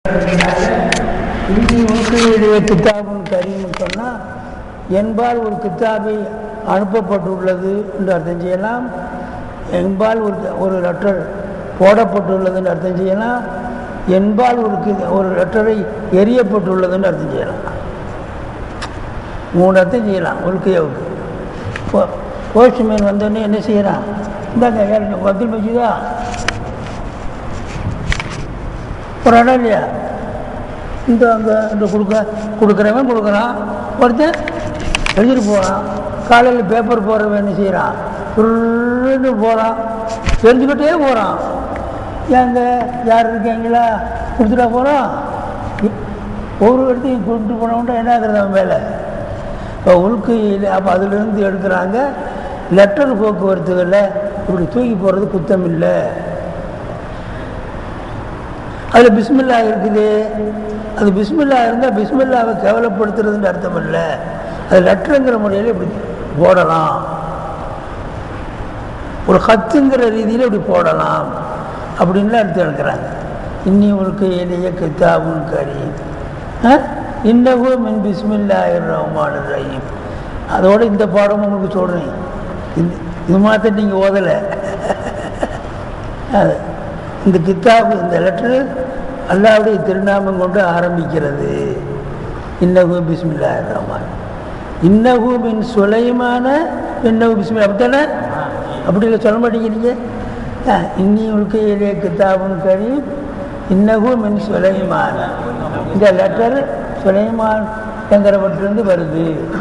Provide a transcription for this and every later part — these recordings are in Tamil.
இந்தி உனக்குடைய கித்தாபுன் கரீம்னு சொன்னால் என்பால் ஒரு கித்தாபை அனுப்பப்பட்டுள்ளது என்று அர்த்தம் செய்யலாம் என்பால் ஒரு ஒரு லெட்டர் போடப்பட்டுள்ளதுன்னு அர்த்தம் செய்யலாம் என்பால் ஒரு கி ஒரு லெட்டரை எரியப்பட்டுள்ளதுன்னு அர்த்தம் செய்யலாம் மூணு அர்த்தம் செய்யலாம் உல்கையாவுக்கு போ போஸ்ட்மேன் வந்தோடனே என்ன செய்யறான் இந்தாங்க யாருக்கு அப்துல் மஜீதா ஒரு இடம் இல்லையா இந்த அங்கே இந்த கொடுக்க கொடுக்குறவன் கொடுக்குறான் ஒருத்தன் எழுதிட்டு போகிறான் காலையில் பேப்பர் போடுறவன் என்ன செய்கிறான் ஃபுல்லுன்னு போகிறான் தெரிஞ்சுக்கிட்டே போகிறான் ஏங்க யார் இருக்கீங்களா கொடுத்துட்டா போகிறோம் ஒவ்வொரு இடத்தையும் கொண்டு போனவன்டா என்ன ஆகுறது அவன் வேலை இப்போ உள்கு அப்போ அதிலிருந்து எடுக்கிறாங்க லெட்டர் போக்குவரத்துகளில் இப்படி தூக்கி போகிறது குத்தம் இல்லை அதில் பிஸ்மில்லா இருக்குது அது பிஸ்மில்லா இருந்தால் பிஸ்மில்லாவை கேவலப்படுத்துறதுன்னு அர்த்தம் இல்லை அது லெட்டருங்கிற முறையில் இப்படி போடலாம் ஒரு ஹத்துங்கிற ரீதியில் இப்படி போடலாம் அப்படின்லாம் எடுத்து எடுக்கிறாங்க இன்னி உனக்கு எளிய கித்தாபுன் கரி இன்னவோ மின் பிஸ்மில்லா ரஹ்மான் ரஹீம் அதோட இந்த பாடம் உங்களுக்கு சொல்கிறேன் இந்த இது மாத்திரம் நீங்கள் ஓதலை அது இந்த கித்தாபு இந்த லெட்ரு அல்லாவுடைய திருநாமம் கொண்டு ஆரம்பிக்கிறது இன்னகு பிஸ்மில்லா ரஹ்மான் இன்னகு மின் சுலைமான இன்னகு பிஸ்மில்லா அப்படித்தானே அப்படி இல்லை சொல்ல மாட்டேங்கிறீங்க இன்னி உள்கையிலே கித்தாபுன் கரீம் இன்னகு மின் சுலைமான் இந்த லெட்டர் சுலைமான் என்கிறவற்றிலிருந்து வருது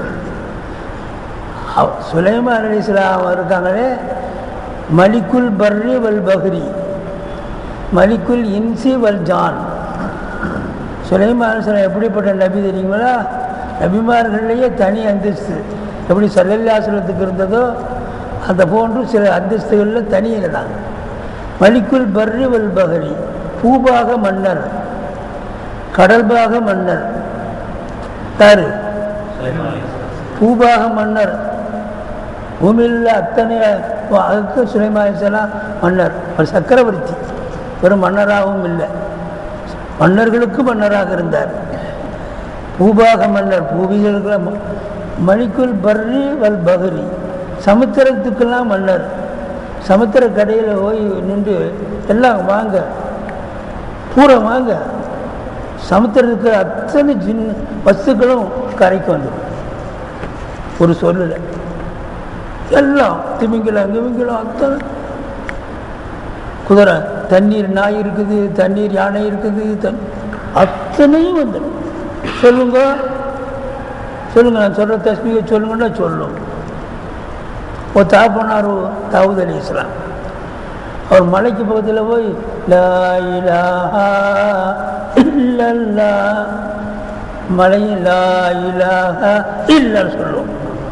சுலைமான் அலி இஸ்லாம் இருக்காங்களே மலிக்குல் பர்ரி வல் பஹ்ரி மலிக்குல் இன்சி வல் ஜான் சுலைமான் சிலம் எப்படிப்பட்ட நபி தெரியுங்களா நபிமார்கள்லேயே தனி அந்தஸ்து எப்படி சல்லல்லாசுலத்துக்கு இருந்ததோ அந்த போன்று சில அந்தஸ்துகளில் தனி இருந்தாங்க மலிக்குல் பர்ரி வல் பஹரி பூபாக மன்னர் கடல்பாக மன்னர் யாரு பூபாக மன்னர் பூமியில் அத்தனை அதுக்கு சுலைமாசலாம் மன்னர் ஒரு சக்கரவர்த்தி வெறும் மன்னராகவும் இல்லை மன்னர்களுக்கு மன்னராக இருந்தார் பூபாக மன்னர் பூவிகளுக்கு மணிக்குள் பர்ரி வல் பஹரி சமுத்திரத்துக்கெல்லாம் மன்னர் சமுத்திர கடையில் போய் நின்று எல்லாம் வாங்க பூரா வாங்க சமுத்திரத்துக்கு அத்தனை ஜின் வஸ்துக்களும் கரைக்கு வந்துடும் ஒரு சொல்லல எல்லாம் திமிங்கலம் திமிங்கலம் அத்தனை குதிரை தண்ணீர் நாய் இருக்குது தண்ணீர் யானை இருக்குது தன் அத்தனையும் வந்துடும் சொல்லுங்க சொல்லுங்க நான் சொல்கிற தஸ்மிகை சொல்லுங்கன்னா சொல்லும் ஒரு தாப்பனார் தாவூத் அலி இஸ்லாம் அவர் மலைக்கு பக்கத்தில் போய் லா இலாஹா இல்லல்லா மலையில் லா இலாஹா இல்லன்னு சொல்லுவோம்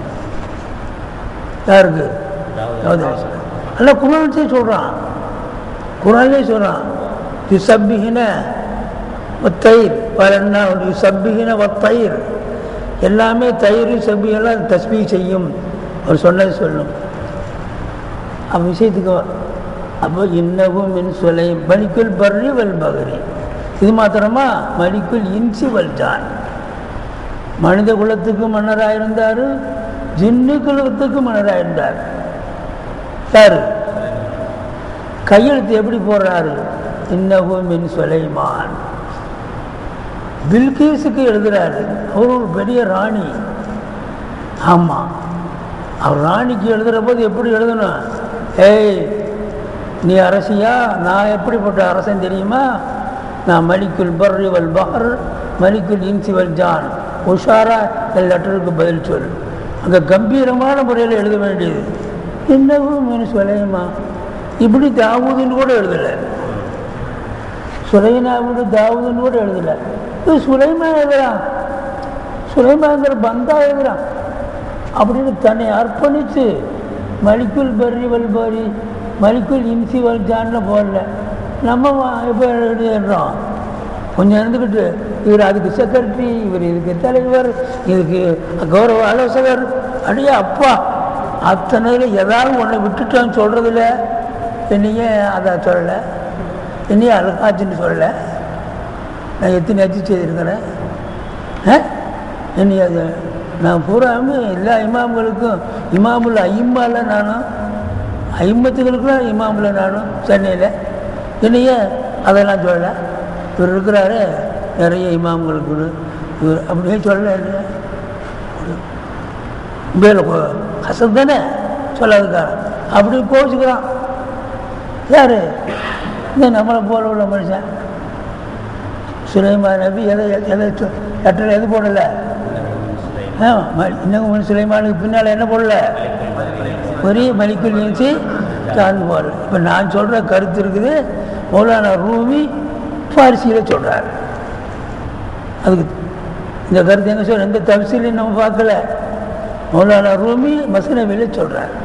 யாருக்கு தாவூத் அலி இஸ்லாம் அல்ல குரான்ஸே சொல்கிறான் குரானே சொல்கிறான் யுசப்பிகின தயிர் பலன்னா யுசப்பிகின தயிர் எல்லாமே தயிர் சப்பிகெல்லாம் தஸ்பீ செய்யும் அவர் சொன்னது சொல்லும் அவன் விஷயத்துக்கு அப்போ இன்னவும் மின் சொலை மணிக்குள் பர்ரி வல் பகரி இது மாத்திரமா மணிக்குள் இன்சி வல் ஜான் மனித குலத்துக்கு மன்னராக இருந்தார் ஜின்னு குலத்துக்கு மன்னராக இருந்தார் யாரு கையெழுத்து எப்படி போடுறாரு இன்னவும் மின் சுலைமான் பில்கீஸுக்கு எழுதுறாரு அவர் ஒரு பெரிய ராணி ஆமாம் அவர் ராணிக்கு எழுதுகிற போது எப்படி எழுதணும் ஏய் நீ அரசியா நான் எப்படிப்பட்ட அரசன் தெரியுமா நான் மலிக்குல் பர்ரி வல் பஹர் மலிக்குல் இன்சி வல் ஜான் உஷாரா என் லெட்டருக்கு பதில் சொல் அங்கே கம்பீரமான முறையில் எழுத வேண்டியது என்னவும் மீன் சுலைமா இப்படி தாவூதுன்னு கூட எழுதலை சுலைனாவோட தாவூதுன்னு கூட எழுதலை இது சுலைமா எழுதுறான் சுலைமாங்கிற பந்தா எழுதுறான் அப்படின்னு தன்னை அர்ப்பணித்து மலிக்குல் பர்ரி வல்பாரி மலிக்குல் இன்சி வல் ஜான்னு போடல நம்ம இப்போ எழுதுறோம் கொஞ்சம் இருந்துக்கிட்டு இவர் அதுக்கு செக்ரட்டரி இவர் இதுக்கு தலைவர் இதுக்கு கௌரவ ஆலோசகர் அடியே அப்பா அத்தனையில் ஏதாவது ஒன்றை விட்டுட்டோன்னு சொல்கிறதில்ல என்னையே அதை சொல்லலை என்னையே அல்காஜின்னு சொல்லலை நான் எத்தனை ஹஜ்ஜு செய்திருக்கிறேன் ஆ? என்னை அது நான் பூராமே எல்லா இமாம்களுக்கும் இமாமுல் ஐம்மால நானும் ஐம்பத்துகளுக்குலாம் இமாமுல நானும் சென்னையில் என்னையே அதெல்லாம் சொல்லலை இவர் இருக்கிறாரு நிறைய இமாம்களுக்கு இவர் அப்படியே சொல்லலை இல்லையா மேல ஹசன் தானே சொல்லாதுக்கார அப்படி கோச்சுக்கிறான் யாரு இந்த நம்மளை போல உள்ள மனுஷன் சுலைமான் நபி எதை எதை லெட்டர் எது போடல ஆ ம- இன்னும் சுலைமானுக்கு பின்னால் என்ன போடல ஒரே மலிக்குள் நினைச்சு சார்ந்து போடல இப்போ நான் சொல்கிற கருத்து இருக்குது மௌலானா ரூமி ஃபாரிசியில் சொல்கிறார் அதுக்கு இந்த கருத்து எங்கே சொல்ற எந்த தப்சீலையும் நம்ம பார்க்கல மௌலானா ரூமி மசனவியில் சொல்கிறார்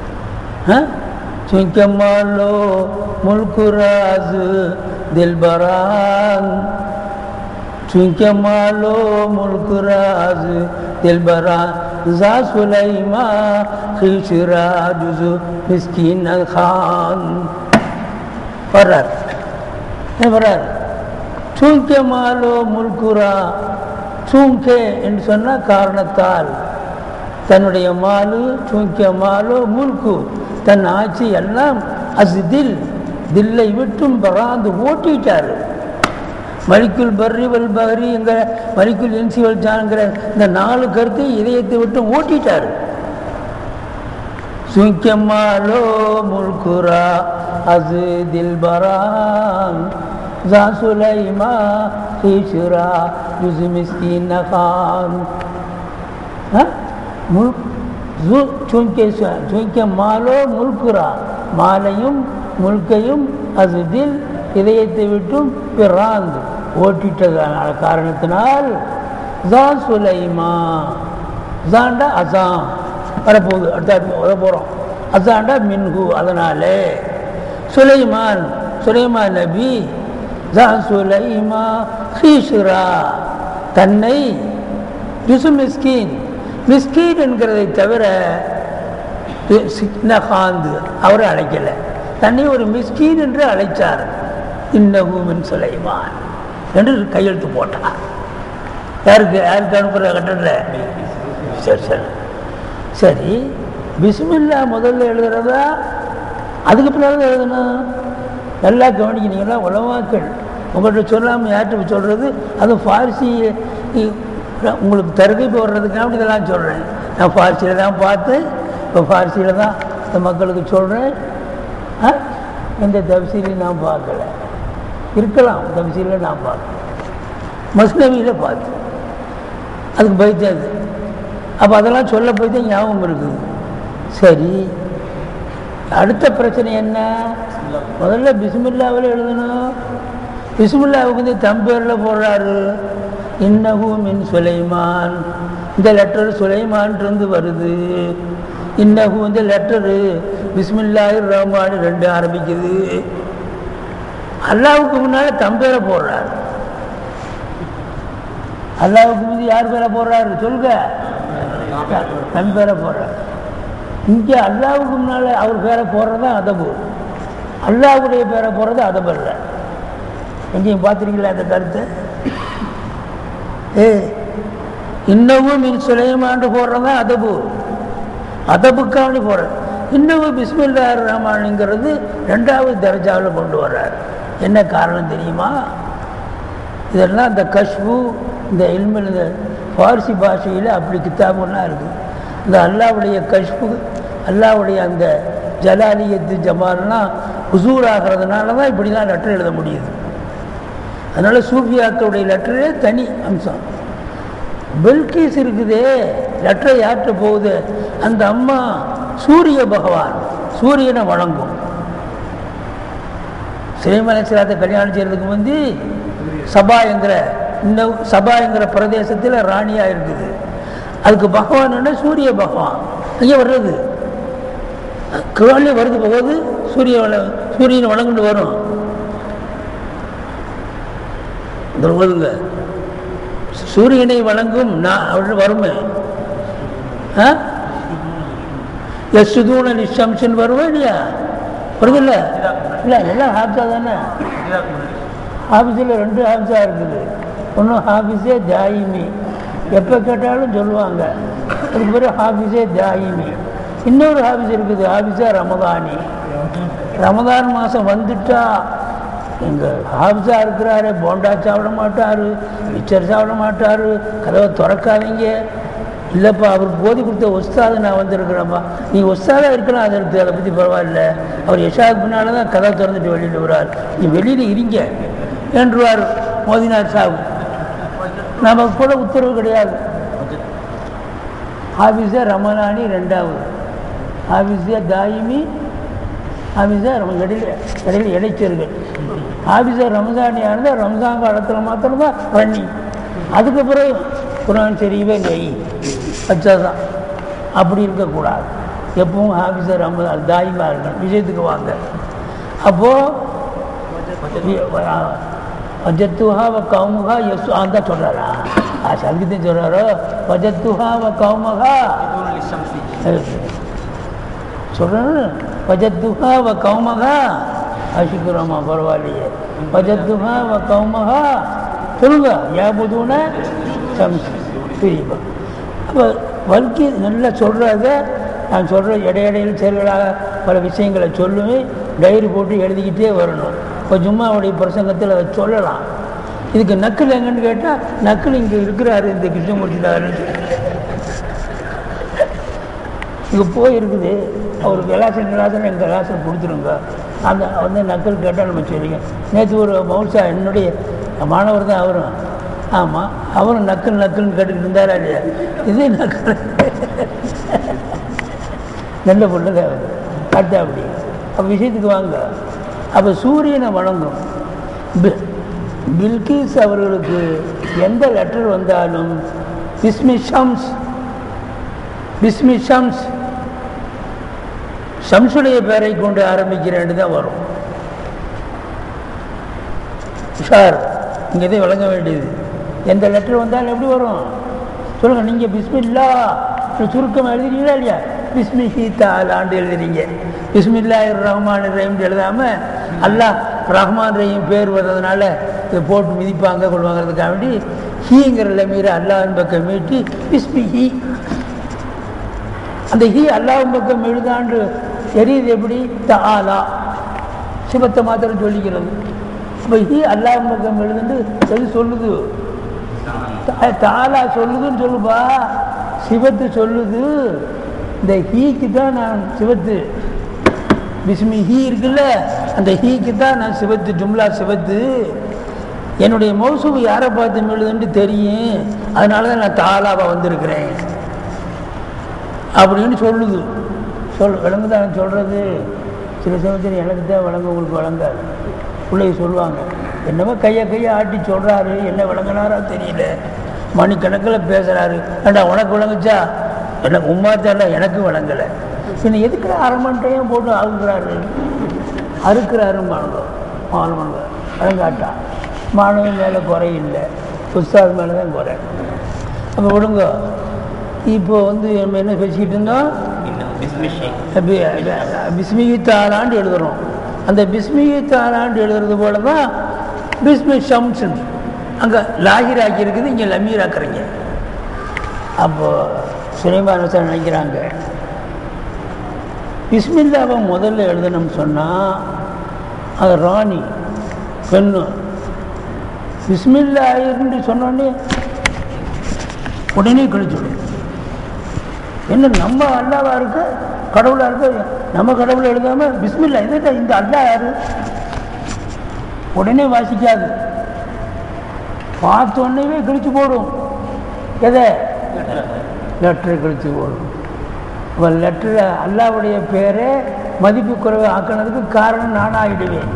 சுங்கம்மாலோ முல்குராஸ் தில்பரான் சுங்கம்மாலோ முல்குராஸ் தில்பரான் ஜா சுலைமா ஹிஷுரா ஜுசு மிஸ்கின் அல் கான் வர்றார் என்ன வர்றார் சூங்கே மாலோ முல்குரா சூங்கே என்று சொன்ன காரணத்தால் தன்னுடைய மாலு சூங்கிய மாலோ முல்கு தன் ஆட்சி எல்லாம் அசு தில் தில்லை விட்டும் பராந்து ஓட்டிட்டார் மலிக்குல் பர்ரி வல் பஹரிங்கிற மலிக்குல் இன்சி வல் ஜான்ங்கிற இந்த நாலு கருத்தை இதயத்தை விட்டு ஓட்டிட்டார் சுங்கம்மாலோ முல்குரா அது தில்பரான் ஜா சுலைமா ஹீஷுரா ஜுசு மிஸ்கின் நகான் முல் ஜு சுங்கே சுங்கே மாலோ முல்குரா மாலையும் முல்கையும் அது தில் இதயத்தை விட்டும் பிறாந்து ஓட்டிட்டதான காரணத்தினால் ஜான் சுலைமா ஜாண்டா அசாம் வரப்போகுது அடுத்த வர போகிறோம் அசாண்டா மின்ஹு அதனாலே சுலைமான் சுலைமான் நபி ஜான் சுலைமா ஹீஷுரா தன்னை ஜுசு மிஸ்கீன் மிஸ்கீன் என்கிறதை தவிர சிக்னகாந்து அவரை அழைக்கல தன்னை ஒரு மிஸ்கீன் என்று அழைச்சார் இன்னகுமின் சுலைமான் என்று கையெழுத்து போட்டார் யாருக்கு யாருக்கு அனுப்புகிற கட்டத்தில் சரி சரி சரி பிஸ்மில்லா முதல்ல எழுதுறதா அதுக்கு பின்னால் தான் எழுதணும் நல்லா கவனிக்கிறீங்களா உலமாக்கள் உங்கள்கிட்ட சொல்லாமல் யார்கிட்ட சொல்கிறது அது ஃபார்சி இ- உங்களுக்கு தருகை போடுறதுக்காக இதெல்லாம் சொல்கிறேன் நான் ஃபார்சியில் தான் பார்த்து இப்போ ஃபார்சியில் தான் இந்த மக்களுக்கு சொல்கிறேன் ஆ எந்த தப்சீலையும் நான் பார்க்கல இருக்கலாம் தப்சீலில் நான் பார்க்கல மஸ்னவியில் பார்த்தேன் அதுக்கு பயத்தாது அப்போ அதெல்லாம் சொல்ல போய் தான் ஞாபகம் இருக்குது சரி அடுத்த பிரச்சனை என்ன முதல்ல பிஸ்மில்லாவில் எழுதணும் பிஸ்மில்லாவுக்கு வந்து தம்பேரில் போடுறாரு இன்னஹு மின் சுலைமான் இந்த லெட்டர் சுலைமான்ட்டு வருது இன்னஹு இந்த லெட்டரு பிஸ்மில்லாஹி ரஹ்மான் ரெண்டு ஆரம்பிக்குது அல்லாவுக்கு முன்னால் தம்பேரை போடுறாரு அல்லாவுக்கு மீது யார் பேரை போடுறாரு சொல்லுங்க தன் பேரை போடுறாரு இங்கே அல்லாவுக்கு முன்னால் அவர் பேரை போடுறது தான் அதபு அல்லாவுடைய பேரை போடுறது அதபு இல்லை எங்கேயும் பார்த்துருக்கீங்களா அந்த கருத்தை ஏ இன்னமும் மின் சுலைமாண்டு போடுறது தான் அதபு அதபுக்காண்டி போடுறது இன்னமும் பிஸ்மில்லா ரஹ்மானுங்கிறது ரெண்டாவது தர்ஜாவில் கொண்டு வர்றார் என்ன காரணம் தெரியுமா இதெல்லாம் இந்த கஷ்பு இந்த இல்மில் இந்த ஃபார்சி பாஷையில் அப்படி கித்தாபுலாம் இருக்குது இந்த அல்லாவுடைய கஷ்பு அல்லாவுடைய அந்த ஜலாலியத்து ஜமால்லாம் ஹுசூர் ஆகிறதுனால தான் இப்படிலாம் லெட்டர் எழுத முடியுது அதனால் சூஃபியாக்களுடைய லெட்டரே தனி அம்சம் பெல்கீஸ் இருக்குதே லெட்டர் யார்கிட்ட போகுது அந்த அம்மா சூரிய பகவான் சூரியனை வணங்கும் சிறைமலை கல்யாணம் செய்யறதுக்கு வந்து சபா என்கிற இந்த சபா என்கிற பிரதேசத்தில் ராணியாக இருக்குது அதுக்கு பகவான் என்ன சூரிய பகவான் அங்கே வர்றது கிழாலே வருது போகுது சூரிய வள- சூரியனை வணங்கிட்டு வரும் இந்த ஓதுங்க சூரியனை வணங்கும் நான் அவர்கள் வருமே ஆ எசுதூன நிஷம்சன் வருவா இல்லையா வருது இல்லை இல்லை எல்லாம் ஹாப்தா தானே ஹாஃபிஸில் ரெண்டு ஹாஃபிஸாக இருக்குது ஒன்று ஹாஃபிஸே தாயிமி எப்போ கேட்டாலும் சொல்லுவாங்க அதுக்கு பிறகு ஹாஃபிஸே தாயிமி இன்னொரு ஹாஃபிஸ் இருக்குது ஹாஃபிஸே ரமதானி ரமதான் மாதம் வந்துட்டா எங்கள் ஹாஃபிஸாக இருக்கிறாரு போண்டா சாப்பிட மாட்டார் மிச்சர் சாப்பிட மாட்டார் கதவை திறக்காதீங்க இல்லைப்பா அவருக்கு போதி கொடுத்த ஒஸ்தாது நான் வந்திருக்கிறேன்ப்பா நீ ஒஸ்தாதாக இருக்கலாம் அதை எடுத்து அதை பற்றி பரவாயில்ல அவர் யஷாவுக்கு பின்னால் தான் கதவை திறந்துட்டு வெளியில் வர்றார் நீ வெளியில் இருங்க என்றுவார் மோதினார் சாஹிப் நமக்கு கூட உத்தரவு கிடையாது ஆஃபீஸே ரமலானி ரெண்டாவது ஆஃபீஸே தாயிமி ஆஃபீஸே ரம இடையில இடையில இடைச்சர்கள் ஆஃபீஸே ரமதானியாக இருந்தால் ரம்ஜான் காலத்தில் மாத்திரம்தான் ரன்னிங் அதுக்கு பிறகு குரான் சரிவே நெய் வச்சாதான் அப்படி இருக்கக்கூடாது எப்பவும் ஆஃபீஸர் ரமதான் தாயிமாக இருக்கணும் விஷயத்துக்கு வாங்க அப்போது வஜத்துஹா வ கௌமுகா எஸ் அந்த சொல்கிறாரா ஆ சங்கீதம் சொல்கிறாரோ வஜத்துஹா வ கௌமுகா சொல்கிறேன் வஜத்துஹா வ கௌமகா அசிக்குறமா பரவாயில்லையே வஜத்துஹா வ கௌமகா சொல்லுங்க யாபுதுன சம்சி பிரிப்பா அப்போ வல்கி நல்லா சொல்கிறத நான் சொல்கிற இடையிடையில் செயல்களாக பல விஷயங்களை சொல்லுவேன் டைரி போட்டு எழுதிக்கிட்டே வரணும் இப்போ ஜும்மாவுடைய பிரசங்கத்தில் அதை சொல்லலாம் இதுக்கு நக்கல் எங்கன்னு கேட்டால் நக்கல் இங்கே இருக்கிறாரு இந்த கிருஷ்ணமூர்த்தினாரு இங்கே போயிருக்குது அவருக்கு கலாசன் கலாசன் எங்கள் கலாசன் கொடுத்துருங்க அந்த வந்து நக்கல் கேட்டால் நம்ம சொல்லிங்க நேற்று ஒரு மவுசா என்னுடைய மாணவர் தான் அவரும் ஆமாம் அவரும் நக்கல் நக்கல்னு கேட்டுக்கிட்டு இருந்தாரா இல்லையா இதே நக்கல் நல்ல பொண்ணுங்க அவர் அடுத்த அப்படி அப்போ விஷயத்துக்கு வாங்க அப்போ சூரியனை வணங்கும் பி- பில்கிஸ் அவர்களுக்கு எந்த லெட்டர் வந்தாலும் பிஸ்மி ஷம்ஸ் பிஸ்மி ஷம்ஸ் ஷம்சுடைய பெயரை கொண்டு ஆரம்பிக்கிறேன்னு தான் வரும் உஷார் இங்கே தான் விளங்க வேண்டியது எந்த லெட்டர் வந்தாலும் எப்படி வரும் சொல்லுங்கள் நீங்கள் பிஸ்மில்லா சுருக்கம் எழுதுறீங்களா இல்லையா பிஸ்மிஹி தாலாண்டு எழுதுறீங்க பிஸ்மில்லா ரஹ்மான் ரஹீம் எழுதாமல் அல்லாஹ் ரஹ்மான் ரஹீம் பேர் வர்றதுனால இதை போட்டு மிதிப்பாங்க கொள்வாங்கிறதுக்காக வேண்டி ஹீங்கிற லமீரை அல்லாஹின் பக்கம் மீட்டி பிஸ்மிஹி அந்த ஹீ அல்லாஹின் பக்கம் எழுதாண்டு தெரியுது எப்படி தாலா சிவத்தை மாத்திரம் சொல்லிக்கிறது அப்போ ஹீ அல்லாஹின் பக்கம் எழுதுண்டு எது சொல்லுது தா- தாலா சொல்லுதுன்னு சொல்லுப்பா சிவத்து சொல்லுது இந்த ஹீக்கு தான் நான் சிவத்து பிஸ்மி ஹீ இருக்குல்ல அந்த ஹீக்கு தான் நான் சிவத்து ஜும்லா சிவத்து என்னுடைய மௌசூவு யாரை பார்த்து எழுதுன்னு தெரியும் அதனால தான் நான் தாலாவா வந்திருக்கிறேன் அப்படின்னு சொல்லுது சொல் விளங்குதான் சொல்கிறது சில சமயத்தில் எனக்கு தான் விளங்க உங்களுக்கு விளங்காது பிள்ளைங்க சொல்லுவாங்க என்னமோ கையை கையை ஆட்டி சொல்கிறாரு என்ன விளங்கினாரோ தெரியல மணிக்கணக்கில் பேசுகிறாரு ஏண்டா உனக்கு விளங்குச்சா எனக்கு உமா தெரியல எனக்கு விளங்கலை பின்ன எதுக்கு அரை மணி டைம் போட்டு அறுக்கிறாரு அறுக்கிறாரு மாணவ மாணவங்க விளங்காட்டா மாணவன் மேலே குறை இல்லை புஸ்தாது மேலே தான் குறை அப்போ விடுங்க இப்போ வந்து நம்ம என்ன பேசிக்கிட்டு இருந்தோம் பிஸ்மிகி தாளாண்டு எழுதுறோம் அந்த பிஸ்மிகி தாளாண்டு எழுதுறது போல தான் பிஸ்மி ஷம்சன் அங்கே லாகிராக்கி இருக்குது இங்கே லமீராக்குறீங்க அப்போது சுலைமான சார் நினைக்கிறாங்க பிஸ்மில்லாவை முதல்ல எழுதணும்னு சொன்னால் அது ராணி பெண்ணு பிஸ்மில்லாயிருந்து சொன்னோடனே உடனே கழிச்சுடும் என்ன நம்ம அல்லாவா இருக்கு கடவுளா இருக்கு நம்ம கடவுளை எழுதாம பிஸ்மில்லா இது இந்த அல்லா யாரு உடனே வாசிக்காது பார்த்த உடனே கிழிச்சு போடும் எதை லெட்டரை கிழிச்சு போடும் இப்போ லெட்டரை அல்லாவுடைய பேரை மதிப்பு குறைவு ஆக்கினதுக்கு காரணம் நானாக ஆகிடுவேன்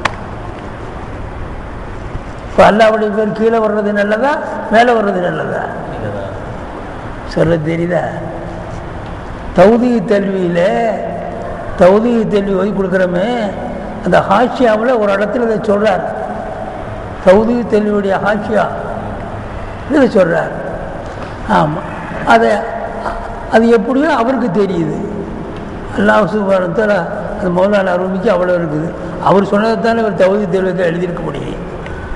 இப்போ அல்லாவுடைய பேர் கீழே வர்றது நல்லதா மேலே வர்றது நல்லதா சொல்ல தெரியுதா தௌதி தெல்வியில் தௌதி தெல்வி ஒதுக்கி கொடுக்குறோமே அந்த ஹாஷியாவில் ஒரு இடத்துல இதை சொல்கிறார் தௌதி தெல்வியுடைய ஹாஷியா இதை சொல்கிறார் ஆமாம் அதை அது எப்படியோ அவருக்கு தெரியுது அல்லாஹ் சுபாரத்தில் அது மௌலான அருமைக்கு அவ்வளோ இருக்குது அவர் சொன்னதை தானே ஒரு தகுதி தெளிவுக்கு எழுதியிருக்க முடியும்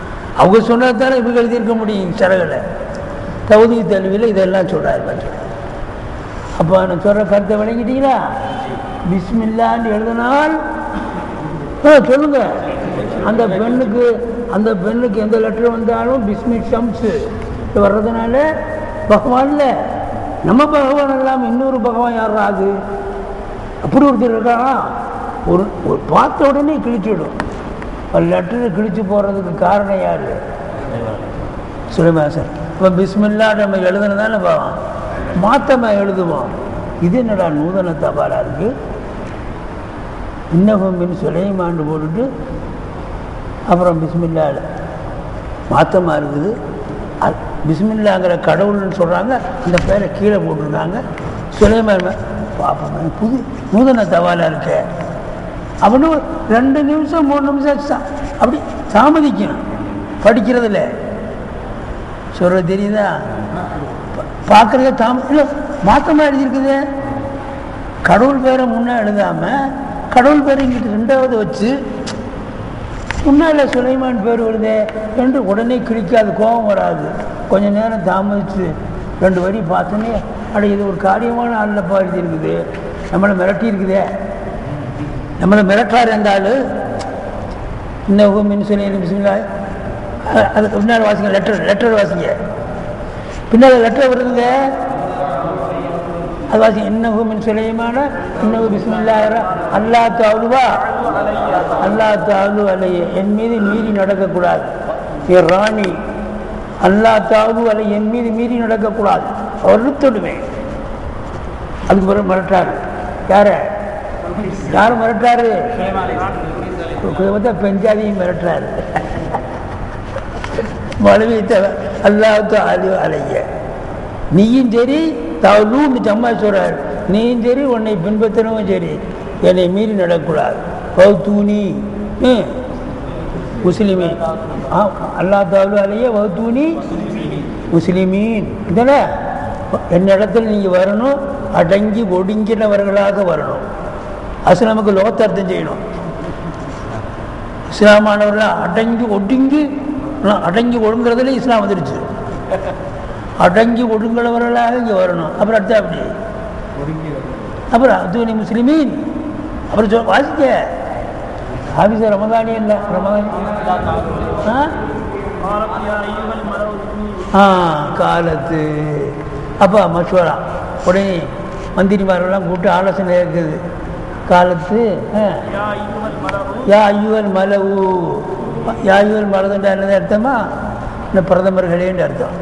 அவங்க சொன்னது தானே இவங்க எழுதியிருக்க முடியும் சிறகுல தகுதி தெளிவில் இதெல்லாம் சொல்கிறாரு அப்போ நான் சொல்கிற கருத்தை விளங்கிட்டீங்களா பிஸ்மில்லான்னு எழுதினால் ஆ சொல்லுங்க அந்த பெண்ணுக்கு அந்த பெண்ணுக்கு எந்த லெட்டர் வந்தாலும் பிஸ்மி ஷம்ஸு வர்றதுனால பகவான்ல நம்ம பகவான் இல்லாமல் இன்னொரு பகவான் யாரா அது அப்படி ஒருத்தர் இருக்கானா ஒரு ஒரு பார்த்த உடனே கிழிச்சிடும் ஒரு லெட்டரை கிழிச்சு போடுறதுக்கு காரணம் யார் சுலைமாசன் இப்போ பிஸ்மில்லா நம்ம எழுதுனதானே பாவம் மாத்தமாக எழுதுவோம் இது என்னடா நூதன தபாலாக இருக்குது இன்னகம் மின் சுலைமாண்டு போட்டுட்டு அப்புறம் பிஸ்மில்லா மாத்தமாக இருக்குது அது பிஸ்மில்லாங்கிற கடவுள்னு சொல்கிறாங்க அந்த பேரை கீழே போட்டிருக்காங்க சுலைமான் பார்ப்போம் புது நூதன தவாலாக இருக்கே அப்படின்னு ஒரு ரெண்டு நிமிஷம் மூணு நிமிஷம் சா- அப்படி தாமதிக்கும் படிக்கிறதுல சொல்ற தெரியுதா பார்க்குறத தாம இல்லை மாற்றமாக எழுதியிருக்குது கடவுள் பேரை முன்னே எழுதாம கடவுள் பேரை இங்கிட்டு ரெண்டாவது வச்சு முன்னால் சுலைமான் பேர் வருதே என்று உடனே கிழிக்காது கோபம் வராது கொஞ்ச நேரம் தாமதிச்சு ரெண்டு வரி பார்த்தோன்னே அட இது ஒரு காரியமான ஆளில் எழுதியிருக்குது நம்மளை மிரட்டி இருக்குதே நம்மளை மிரட்டார் இருந்தாலும் இன்னும் மின் சொல்லி பிஸ்மில்லா அ- அதுக்கு பின்னால் வாசிங்க லெட்டர் லெட்டர் வாசிங்க பின்னால் லெட்டர் வருதுங்க அது வாசிங்க இன்னகு மின் சுலைமான இன்னகு பிஸ்மில்லா அல்லா தாவுவா அல்லா தாவு அலைய என் மீது மீறி நடக்கக்கூடாது என் ராணி அல்லா தாவு அலை என் மீது மீறி நடக்கக்கூடாது வருத்தடுவேன் அதுக்கு பிறகு மிரட்டாரு யார யார் மிரட்டாரு குடும்பத்தை பெஞ்சாதியும் மிரட்டுறாரு மனைவித்த அல்லாத்து அழு அலைய நீயும் சரி தவளும் அம்மா சொல்றார் நீயும் சரி உன்னை பின்பற்றவும் சரி என்னை மீறி நடக்கூடாது வௌத்தூனி ம், முஸ்லிமீன் ஆ அல்லா தாலு அலைய வௌத்தூனி முஸ்லிமீன் இதன என்னிடத்தில் நீங்கள் வரணும் அடங்கி ஒடுங்கினவர்களாக வரணும் அது நமக்கு லோகத்தர்த்தம் செய்யணும் இஸ்லாமானவர்கள் அடங்கி ஒடுங்கி அடங்கி ஒடுங்கிறதுல இஸ்லாம் வந்துருச்சு அடங்கி ஒடுங்குறவர்களாக இங்கே வரணும் அப்புறம் அடுத்த அப்படி அப்புறம் அத்துவனி முஸ்லிமீன் அப்புறம் சொல் வாசிக்க ஹாபிஸ் ரமதானி இல்லை ரமதானி ஆ ஆ காலத்து அப்பா மஷூரா உடனே மந்திரிமாரெல்லாம் கூப்பிட்டு ஆலோசனை இருக்குது காலத்து ஆ. யா ஐயுவல் மலவு யா ஐயுவல் மலதுன்ற என்னது அர்த்தமா இந்த பிரதமர்களேன்னு அர்த்தம்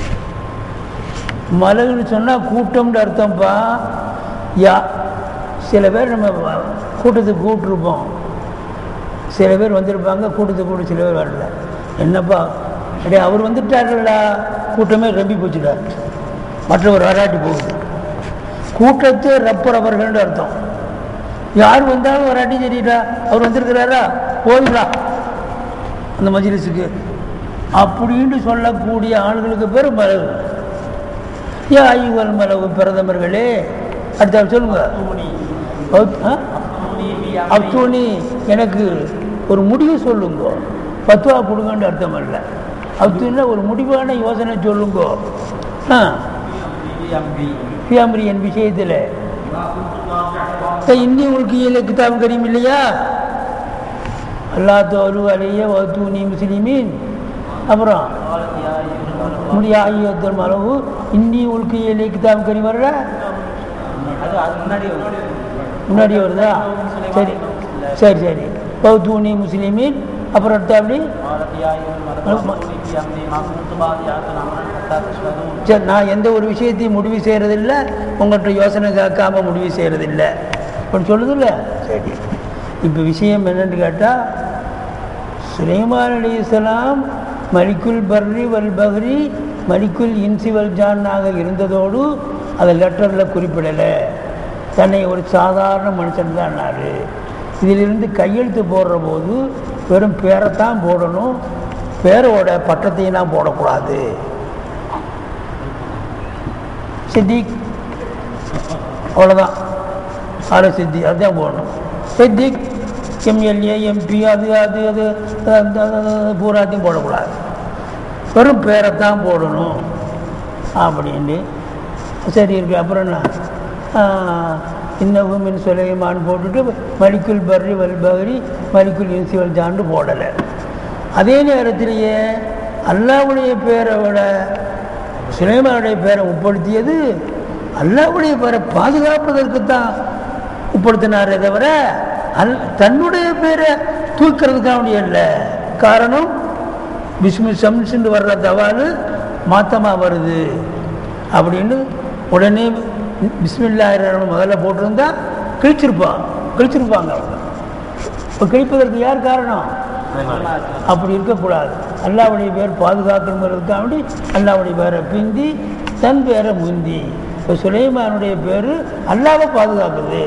மலகுன்னு சொன்னால் கூட்டம்னு அர்த்தம்ப்பா யா சில பேர் நம்ம வ- கூட்டத்துக்கு கூப்பிட்ருப்போம் சில பேர் வந்திருப்பாங்க கூட்டத்துக்கு கூட சில பேர் வரல என்னப்பா அடே அவர் வந்துட்டார்களா கூட்டமே ரம்பி போச்சுடா மற்றவர் வராட்டி போகுது கூட்டத்தை ரப்பரவர்கள்னு அர்த்தம் யார் வந்தாலும் வராட்டி சரிடா அவர் வந்திருக்கிறாரா போயிடா அந்த மஜ்லிஸுக்கு அப்படின்னு சொல்லக்கூடிய ஆளுகளுக்கு பேர் மலவு யா ஐயுவல் மலவு பிரதமர்களே அடுத்த சொல்லுங்க அவுத்- ஆ? அப்துனி எனக்கு ஒரு முடிவு சொல்லுங்க பத்துவா கொடுங்கன்னு அர்த்தம் அல்ல அப்துன்னா ஒரு முடிவான யோசனை சொல்லுங்க ஆ ஃபியாமரி என் விஷயத்தில் இன்னி உங்களுக்கு இல்லை கிதாப் கரீம் இல்லையா அல்லா தோரு அலைய வத்தூனி முஸ்லிமீன் அப்புறம் முடியா ஐயோத்தர் அளவு இன்னி உங்களுக்கு இல்லை கிதாப் கரீம் வர்ற முன்னாடி வருதா சரி சரி சரி பௌத்தூனி முஸ்லிமீன் அப்புறம் அடுத்த அப்படி சரி நான் எந்த ஒரு விஷயத்தையும் முடிவு செய்கிறதில்ல உங்கள்கிட்ட யோசனை கேட்காம முடிவு செய்கிறதில்ல அப்படின்னு சொல்லுதில்ல சரி இப்போ விஷயம் என்னன்னு கேட்டால் சுலைமான் அலி இஸ்லாம் மலிக்குல் பர்ரி வல் பஹ்ரி மலிக்குல் இன்சி வல் ஜான்னாக இருந்ததோடு அதை லெட்டரில் குறிப்பிடலை தன்னை ஒரு சாதாரண மனுஷன் தான் இதிலிருந்து கையெழுத்து போடுற போது வெறும் பேரைத்தான் போடணும் பேரோட பட்டத்தையும் போடக்கூடாது சித்திக் அவ்வளோதான் ஆர சித்தி அதுதான் போடணும் சித்திக் எம்எல்ஏ எம்பி அது அது அது அந்த- அந்த- அந்த பூராத்தையும் போடக்கூடாது வெறும் பேரைத்தான் போடணும் அப்படின்னு சரி இருக்கு அப்புறம் என்ன இன்னமும் மின் சுலைமான் போட்டுட்டு மலிக்குல் பர்ரி வல் பகரி மலிக்குல் இன்சி வல் ஜான்னு போடலை அதே நேரத்திலேயே அல்லாவுடைய பேரை விட சுலைமானுடைய பேரை உட்படுத்தியது அல்லாவுடைய பேரை பாதுகாப்பதற்கு தான் உட்படுத்தினாரே தவிர அல் தன்னுடைய பேரை தூக்கிறதுக்காக இல்லை காரணம் பிஸ்மி சம்ஸ்ன்னு வர்ற தவால் மாத்தமாக வருது அப்படின்னு உடனே பிஸ்மில்லா முதல்ல போட்டிருந்தா கிழிச்சிருப்பான் கிழிச்சிருப்பாங்க அவங்க இப்போ கிழிப்பதற்கு யார் காரணம் அப்படி இருக்கக்கூடாது அல்லாவுடைய பேர் பாதுகாக்கணுங்கிறதுக்காக வேண்டி அல்லாவுடைய பேரை பிந்தி தன் பேரை முந்தி இப்போ சுலைமானுடைய பேர் அல்லாவை பாதுகாக்குது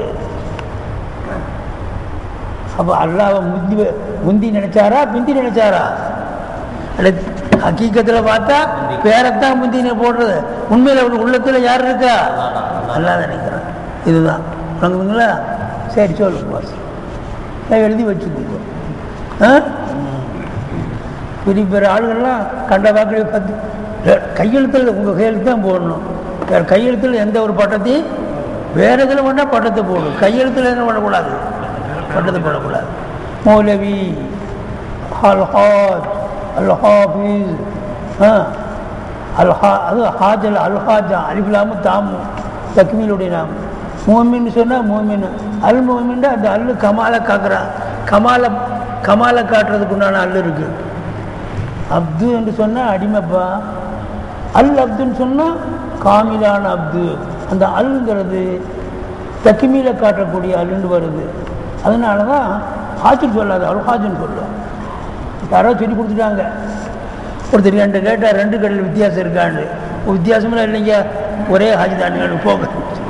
அப்போ அல்லாவை முந்தி முந்தி நினைச்சாரா பிந்தி நினைச்சாரா அல்ல ஹக்கீக்கத்தில் பார்த்தா பேரைத்தான் முந்தின போடுறது உண்மையில் அவர் உள்ளத்தில் யார் இருக்கா அல்லா நினைக்கிறான் இதுதான் வணங்குதுங்களா சரி சொல்லு பாஸ் நான் எழுதி வச்சுக்கோங்க ஆ பெரிய பெரிய ஆளுகள்லாம் கண்ட வாக்களை பார்த்து கையெழுத்தில் உங்கள் கையெழுத்து தான் போடணும் வேறு கையெழுத்தில் எந்த ஒரு பட்டத்தையும் வேறு இதில் வேணால் பட்டத்தை போடணும் கையெழுத்தில் என்ன பண்ணக்கூடாது பட்டத்தை போடக்கூடாது மௌலவி அல்ஹாஜ் அல்ஹாஃபீஸ் ஆ அல்ஹா அது ஹாஜல் அல்ஹாஜா அலிஃபுலாமு தாமு தக்மீலுடைய நாம் மோமின்னு சொன்னால் மோமின் அல் மோமின்டா அந்த அல்லு கமாலை காக்குறான் கமாலை கமாலை காட்டுறதுக்கு உண்டான அல்லு இருக்குது அப்து என்று சொன்னால் அடிமைப்பா அல் அப்துன்னு சொன்னால் காமிலான அப்து அந்த அல்ங்கிறது தக்கிமீல காட்டக்கூடிய அல்லுன்னு வருது அதனால தான் ஹாஜின்னு சொல்லாது அல்ஹாஜின்னு சொல்லும் யாரோ சொல்லி கொடுத்துட்டாங்க ஒருத்தர் ரெண்டு கேட்டால் ரெண்டு கடையில் வித்தியாசம் இருக்காண்டு வித்தியாசமெல்லாம் இல்லைங்க ஒரே ஹாஜி தானுங்க போங்க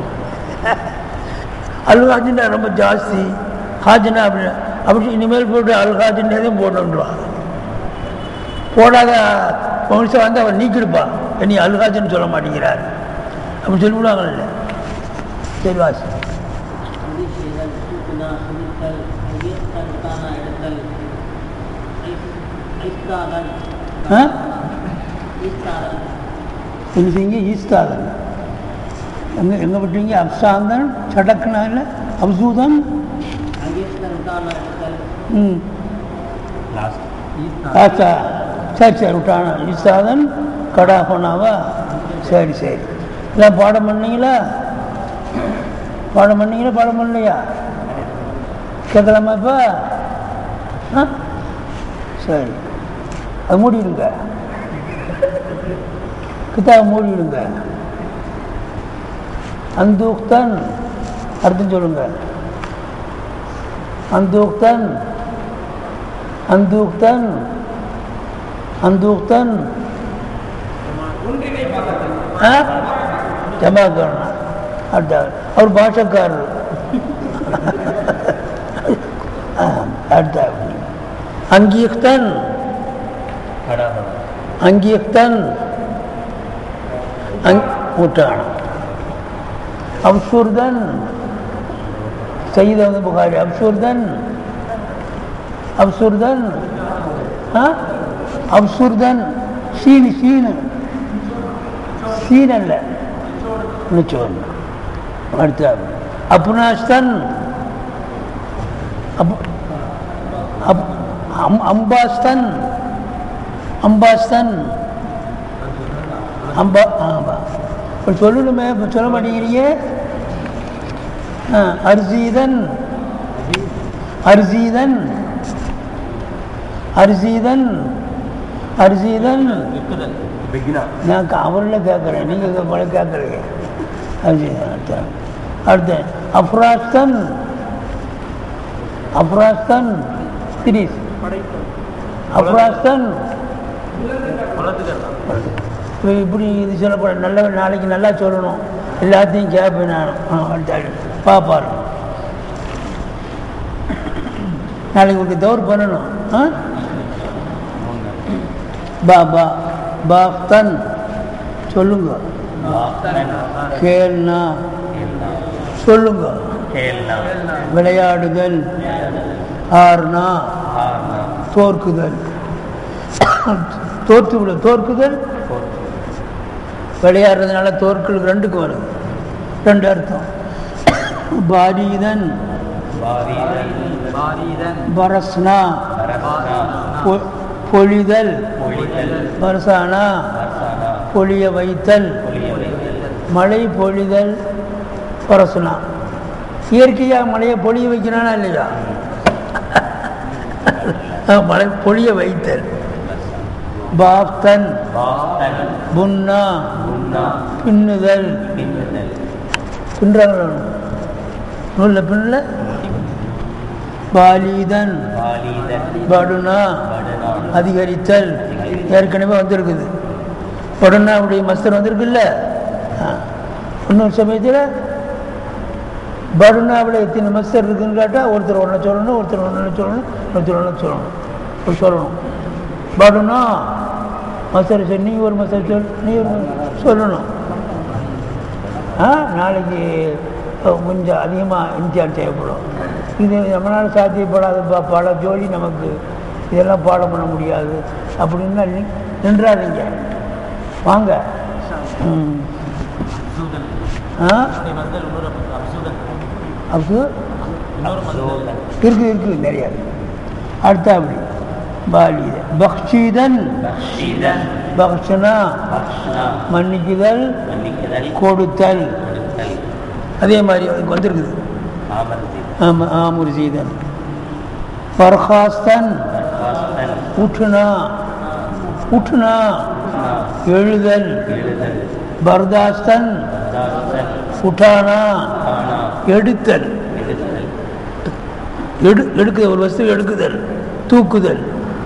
அல்ஹாஜின்னா ரொம்ப ஜாஸ்தி ஹாஜினா அப்படி அப்படி இனிமேல் போட்டு அல்ஹாஜின்னே தான் போட்டுருவாங்க போடாத மனுஷன் வந்து அவன் நீக்கிடுப்பா நீ அல்ஹாஜின்னு சொல்ல மாட்டேங்கிறார் அப்படி சொல்லிவிடுவாங்கல்ல சரி வாசி சுதி செய்தல் தூக்குனா சுதித்தல் உயர்த்தல் தானா எடுத்தல் ஐஸ்தாதல் ஆ ஈஸ்தாதல் என்ன செய்யுங்க ஈஸ்தாதன் எங்கே எங்கே விட்டீங்க அப்சாந்தன் சடக்குனா இல்லை அப்சூதன் ஐயஸ்தல் தானா எடுத்தல் ம் ஆச்சா சரி சரி விட்டானா ஈஸ்தாதன் கடா போனாவா சரி சரி எல்லாம் பாடம் பண்ணீங்களா பாடம் பண்ணீங்களா பாடம் பண்ணலையா கேட்கலாமா இப்போ ஆ சரி அது மூடிடுங்க கிதாபை மூடிடுங்க அந்தூக்தன் அர்த்தம் சொல்லுங்க அந்தூக்தன் அந்தூக்தன் அந்தூக்தன் ஆ ஜமாக்கரண அடுத்த அவர் பாஷக்காரர் ஆ, அடுத்த அங்கீக்தன் அங்கீக்தன் அங் முட்டாணம் அப்சூர்தன் சையீத் அஹமது புகாரி அப்சூர்தன் அப்சூர்தன் ஆ அப்சூர்தன் சீனு சீனு சீன் அல்ல நிச்சயம் அடுத்த அப்னாஸ்தன் அப் அப் அம் அம்பாஸ்தன் அம்பாஸ்தன் அம்பா ஆமா இப்போ சொல்லணுமே இப்போ சொல்ல மாட்டேங்கிறீங்க ஆ, அர்ஜீதன் அர்ஜீதன் அர்ஜீதன் அர்ஜீதன் நான் அவரில் கேட்குறேன் நீங்கள் பல கேட்குறீங்க அர்ஜீதன் அடுத்த அடுத்து அப்ராஸ்தன் அப்ராஸ்தன் திரீஸ் அப்ராஸ்தன் இப்போ இப்படி இது சொல்லக்கூடாது நல்ல நாளைக்கு நல்லா சொல்லணும் எல்லாத்தையும் கேட்பேன் நான் ஆ, அடுத்தாள் பாப்பாரு நாளைக்கு உங்களுக்கு தவறு பண்ணணும் ஆ பா பா பாஃப்தன் சொல்லுங்க கேள்னா சொல்லுங்க விளையாடுதல் ஆர்னா தோற்குதல் தோற்று விடு தோற்குதல் விளையாடுறதுனால தோற்கள் ரெண்டுக்கு வருது ரெண்டு அர்த்தம் பாரீதன் பாரீதன் பாரீதன் பரஸ்னா பரஸ்னா பொ- பொழிதல் பொழிதல் பரசானா பரசானா பொழிய வைத்தல் பொழிய வைத்தல் மழை பொழிதல் பரசுனா இயற்கையாக மழையை பொழிய வைக்கிறானா இல்லையா ஆ, மழை பொழிய வைத்தல் பாப்தன் பாப்தன் புன்னா உண்ணா பின்னுதல் பின்னுதல் பின்றாங்களா நூலில் பின்னல பாலீதன் பாலீதன் படுனா படுனா அதிகரித்தல் ஏற்கனவே வந்திருக்குது படுனாவுடைய மஸ்தர் வந்திருக்குல்ல ஆ. இன்னொரு சமயத்தில் படுனாவில் எத்தனை மஸ்தர் இருக்குன்னு கேட்டால் ஒருத்தர் ஒன்றை சொல்லணும் ஒருத்தர் ஒன்று சொல்லணும் ஒருத்தர் ஒன்று சொல்லணும் ஒரு சொல்லணும் படுனா மஸ்தர் சொல்லி நீ ஒரு மஸ்தர் சொல் நீ ஒரு மஸ்தர் சொல்லணும் ஆ நாளைக்கு அஹ், கொஞ்சம் அதிகமாக இம்தியான் தேவைப்படும் இது நம்மளால் சாத்தியப்படாத ப- பல ஜோலி நமக்கு இதெல்லாம் பாடம் பண்ண முடியாது அப்படின்னா நி- நின்றாதீங்க வாங்க ம். ஆ அப்போ அப்சூதன் இருக்குது இருக்குது நிறையா இருக்கு. அடுத்த அப்படி பாலித பக்ஷிதன் பக்ஷிதன் பக்ஷனா பக்ஷனா மன்னிக்குதல் மன்னிக்குதல் கொடுத்தல் கொடுத்தல் அதே மாதிரி அதுக்கு வந்திருக்குது ஆமர்த்தி ஆமாம் ஆமுர்ஜீதன் பர்ஹாஸ்தன் பர்ஹாஸ்தன் உற்றுனா உற்றுனா எழுதல் எழுதல் பர்தாஸ்தன் தாஸ்தன் உட்டானா ஆனா எடுத்தல் எடுத்தல் எடு எடுக்குதல் ஒரு வஸ்து எடுக்குதல் தூக்குதல்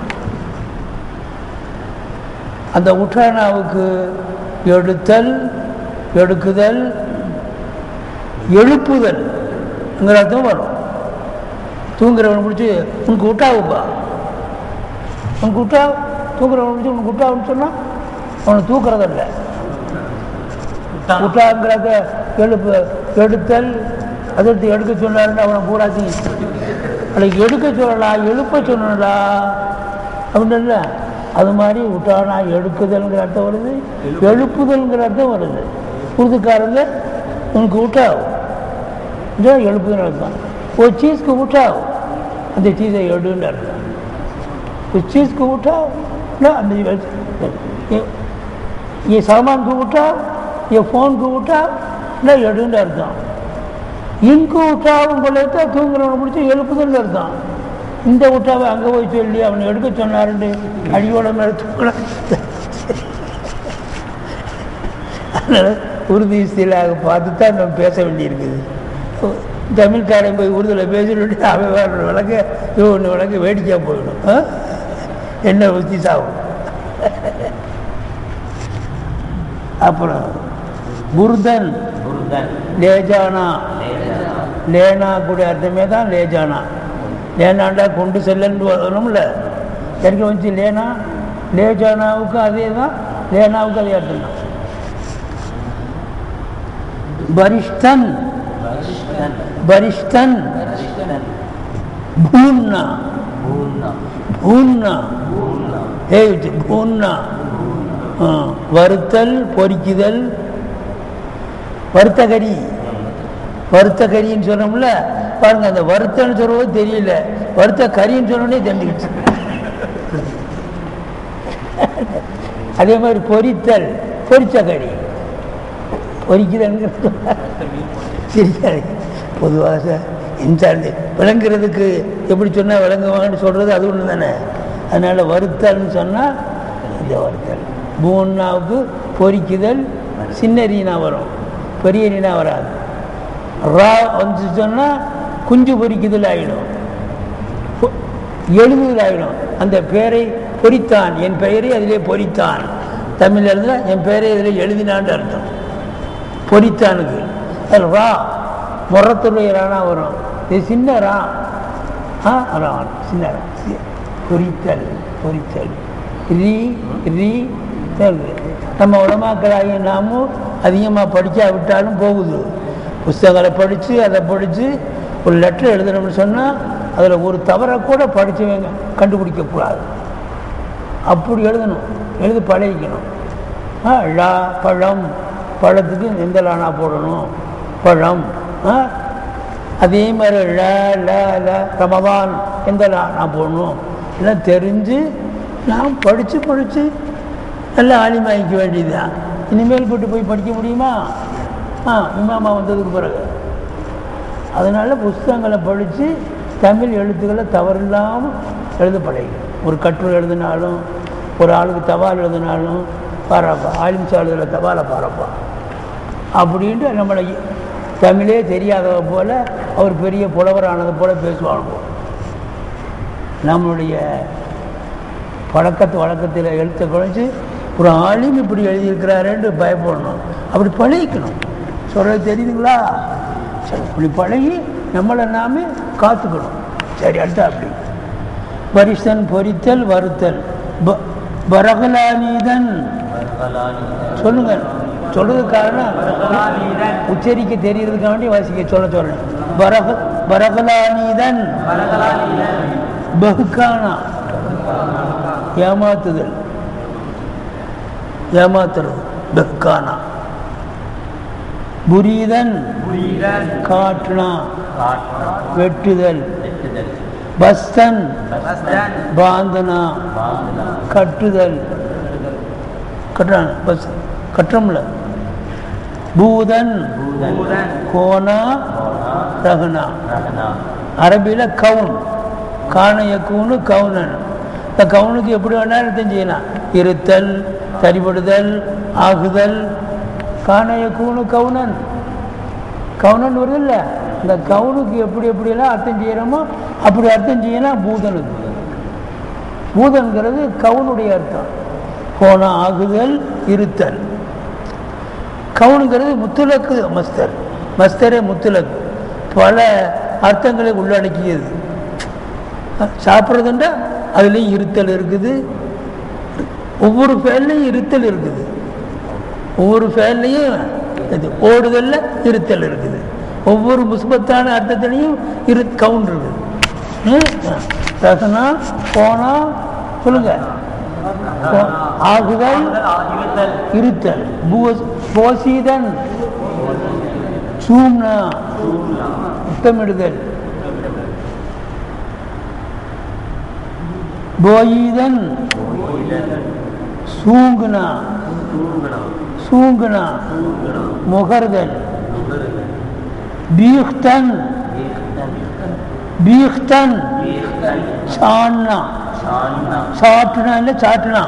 அந்த உட்டானாவுக்கு எடுத்தல் எடுக்குதல் எழுப்புதல் அர்த்தம் வரும் தூங்குறவனை பிடிச்சி உனக்கு விட்டாவுப்பா உனக்கு விட்டா தூங்குறவனை பிடிச்சி உனக்கு விட்டாவுன்னு சொன்னால் அவனை தூக்குறதில்ல விட்டாங்கிறத எழுப்பு எடுத்தல் அதற்கு எடுக்க சொன்னாருன்னு அவனை பூராத்தி நாளைக்கு எடுக்க சொல்லலாம் எழுப்ப சொன்னடா அப்படின்னு அது மாதிரி விட்டானா எடுக்குதல்ங்கிற அர்த்தம் வருது எழுப்புதல்ங்கிற அர்த்தம் வருது உருதுக்காரங்க உனக்கு விட்டாவும் இதான் எழுப்புதல் அர்த்தம் ஒரு சீஸ்க்கு விட்டாவும் அந்த சீஸை எடுன்னு அர்த்தம் उस चीज़ को उठाओ ना नहीं वैसे ये ये सामान को उठाओ ये फ़ोन को उठाओ ना எடுன்னு அர்த்தம் இங்கு உட்டாவும் போலத்தா தூங்குறவனை பிடிச்சி எழுப்புதல் அர்த்தம் இந்த உட்டாவை அங்கே போய் சொல்லி அவனை எடுக்க சொன்னாருண்டு அடியோட மேலே தூங்குற அதனால் உறுதி இஸ்திலாக பார்த்து தான் நம்ம பேச வேண்டியிருக்குது தமிழ்காரன் போய் உருதுல பேசிட்டு அவன் வேற ஒரு விளக்க இவன் ஒன்று விளக்க வேடிக்கையாக போயிடும் ஆ? என்ன ஊற்றி சாகும் அப்புறம் புர்தன் புருதன் லேஜானா லேஜனா லேனா கூட அர்த்தமே தான் லேஜானா லேனாண்டா கொண்டு செல்லன்னு வரும்ல எனக்கு வந்து லேனா லேஜானாவுக்கும் அதே தான் லேனாவுக்கும் அதே அர்த்தம் தான் பரிஷ்டன் வரிஷ்டன் பரிஷ்டன் வரிஷ்டன் பூன்னா பூர்ணா பூன்னா பூர்ணா ஏ பூன்னா ஆ, வறுத்தல் பொரிக்குதல் வறுத்த கறி வறுத்த கறின்னு சொன்னோம்ல பாருங்க அந்த வறுத்தன்னு சொல்றது தெரியல வறுத்த கறின்னு சொன்னோடனே தெரிஞ்சுக்கிச்சு அதே மாதிரி பொரித்தல் பொரிச்ச கறி பொரிக்குதல்ங்கிறது தெரியாது பொதுவாக இன்சார்ந்து விளங்குறதுக்கு எப்படி சொன்னால் விளங்குவாங்கன்னு சொல்கிறது அது ஒன்று தானே அதனால் வறுத்தல்னு சொன்னால் இந்த வறுத்தல் பூன்னாவுக்கு பொரிக்குதல் சின்ன ரீனா வரும் பெரிய ரீனா வராது ரா வந்து சொன்னால் குஞ்சு பொரிக்குதல் ஆகிடும் பொ- எழுதுதல் ஆகிடும் அந்த பெயரை பொறித்தான் என் பெயரை அதிலே பொறித்தான் தமிழ்ல இருந்தால் என் பெயரை அதில் எழுதினான்னு அர்த்தம் பொறித்தானுக்கு அதில் ரா முறத்துடைய ரானா வரும் இது சின்ன ரா ஆ ரா சின்ன ரா சி- பொறித்தல் பொறித்தல் ரீ ரீ தல் நம்ம உலமாக்களாகிய நாமும் அதிகமாக படிக்காவிட்டாலும் போகுது புஸ்தகங்களை படித்து அதை படித்து ஒரு லெட்டர் எழுதணும்னு சொன்னால் அதில் ஒரு தவறை கூட படித்தவங்க கண்டுபிடிக்கக்கூடாது அப்படி எழுதணும் எழுதி பழகிக்கணும் ஆ லா பழம் பழத்துக்கு எந்த லானா போடணும் பழம் ஆ அதே மாதிரி ல ல ல ரமதான் எந்த லானா போடணும் எல்லாம் தெரிஞ்சு நாம் படித்து படித்து நல்லா ஆலிமாயிக்க வேண்டியதுதான் இனிமேல் போட்டு போய் படிக்க முடியுமா ஆ இமாமா வந்ததுக்கு பிறகு அதனால் புஸ்தகங்களை படித்து தமிழ் எழுத்துக்களை தவறில்லாமல் எழுத பழகி ஒரு கட்டுரை எழுதினாலும் ஒரு ஆளுக்கு தபால் எழுதினாலும் பாராப்பா ஆலிம் சாளுதில் தபாலை பாராப்பா அப்படின்ட்டு நம்மளை தமிழே தெரியாதவ போல் அவர் பெரிய புலவரானது போல் பேசுவாங்க நம்மளுடைய பழக்கத்து வழக்கத்தில் எழுத்த குறைஞ்சி ஒரு ஆளும் இப்படி எழுதியிருக்கிறாருன்னு பயப்படணும் அப்படி பழகிக்கணும் சொல்கிறது தெரியுதுங்களா சரி இப்படி பழகி நம்மளை நாமே காத்துக்கணும் சரி அடுத்த அப்படி பரிசன் பொரித்தல் வருத்தல் ப- பரகலானீதன் சொல்லுங்க சொல்றது காரணம் உச்சரிக்க தெரியறதுக்காக வேண்டி வாசிக்க சொல்ல சொல்றேன் பரக பரகலானீதன் பகுக்கானா ஏமாத்துதல் ஏமாத்துறது பஹ்கானா புரீதன் காட்டுனா வெட்டுதல் பஸ்தன் பாந்தனா கட்டுதல் கட்டுறான் பஸ் கட்டுறோம்ல பூதன் கோனா ரகனா அரபியில் கவுன் காணையக்கூனு கவுனன் இந்த கவுனுக்கு எப்படி வேணாலும் அர்த்தம் செய்யலாம் இருத்தல் தரிபடுதல் ஆகுதல் காணையக்கூனு கவுனன் கவுனன் வருது இல்லை இந்த கவுனுக்கு எப்படி எப்படியெல்லாம் அர்த்தம் செய்யறோமோ அப்படி அர்த்தம் செய்யலாம் பூதனுக்கு பூதன்கிறது கவுனுடைய அர்த்தம் கோணம் ஆகுதல் இருத்தல் கவுனுங்கிறது முத்துலக்கு மஸ்தர் மஸ்தரே முத்துலக்கு பல அர்த்தங்களை உள்ளடக்கியது சாப்பிட்றதுண்டா அதுலேயும் இருத்தல் இருக்குது ஒவ்வொரு ஃபேன்லையும் இருத்தல் இருக்குது ஒவ்வொரு ஃபேன்லையும் இது ஓடுதல்ல இருத்தல் இருக்குது ஒவ்வொரு முஸ்பத்தான அர்த்தத்திலையும் இரு கவுன் இருக்குது ம்? ரசனா போனா சொல்லுங்க போ- ஆகுதல் இருத்தல் பூஸ்- போசிதன் சூம்னா முத்தமிடுதல் போயிதன் சூங்குனா சூங்குனா முகர்தல் பீக்தன் பீக்தன் சான்னா சாட்டுனா இல்லை சாட்டுனா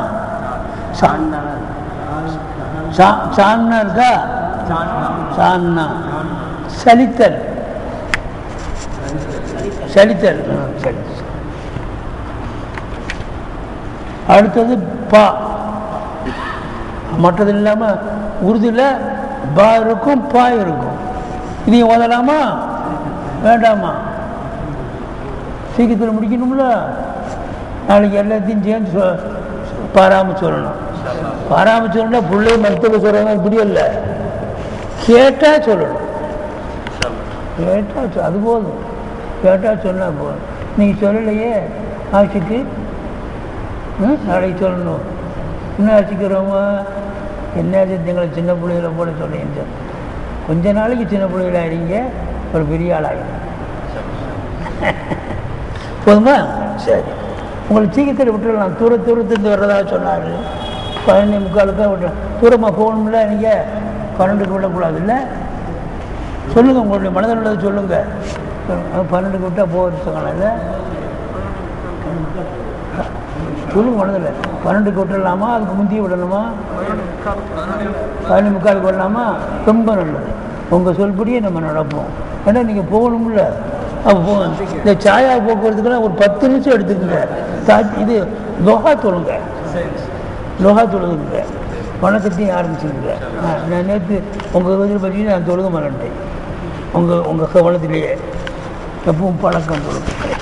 சா- சான்னா இருக்கா சான்னா சலித்தல் சலித்தல் ஆ, சரி அடுத்தது பா மற்றது இல்லாமல் உருதுல பா இருக்கும் பா இருக்கும் இதையும் ஓதலாமா வேண்டாமா சீக்கிரத்தில் முடிக்கணும்ல நாளைக்கு எல்லாத்தையும் சேர்ந்து சொ பாராமல் சொல்லணும் பாராமல் சொல்லணும்னா பிள்ளை மருத்துவ சொல்கிறாங்க இப்படி இல்லை கேட்டால் சொல்லணும் கேட்டால் சொ- அது போதும் கேட்டால் சொன்னால் போதும் நீங்கள் சொல்லலையே ஆட்சிக்கு ம், நாளைக்கு சொல்லணும் என்ன ஆச்சுக்கிறோமா என்ன எங்களை சின்ன பிள்ளைகளை போல சொல்லுங்க கொஞ்ச நாளைக்கு சின்ன பிள்ளைகளா இருங்க ஒரு பெரிய ஆளாகும் போதுமா சரி உங்களை சீக்கிரத்தில் விட்டுடலாம் தூர தூரத்துலேருந்து வர்றதா சொன்னார் பதினஞ்சு முக்காலுக்கு தான் விட்டு தூரமாக போகணும்ல நீங்கள் பன்னெண்டுக்கு விடக்கூடாது இல்லை சொல்லுங்கள் உங்களுடைய மனதில் உள்ளதை சொல்லுங்கள் பன்னெண்டுக்கு விட்டால் போகிறது சொன்னால இல்லை சொல்லுங்க மனதில் பன்னெண்டுக்கு விட்டுடலாமா அதுக்கு முந்தைய விடணுமா பதினஞ்சு முக்காலுக்கு விடலாமா ரொம்ப நல்லது உங்கள் சொல்படியே நம்ம நடப்போம் ஏன்னா நீங்கள் போகணும்ல அப்போ போங்க இந்த சாயா போக்குவரத்துக்குலாம் ஒரு பத்து நிமிஷம் எடுத்துக்கங்க தா இது லோகா தொழுங்க லோகா தொழுதுங்க வணக்கத்தையும் ஆரம்பிச்சுங்க நான் நேற்று உங்கள் இதில் பார்த்தீங்கன்னா நான் தொழுக மாட்டேன் உங்கள் உங்கள் கவனத்திலேயே எப்பவும் பழக்கம் தொழுங்க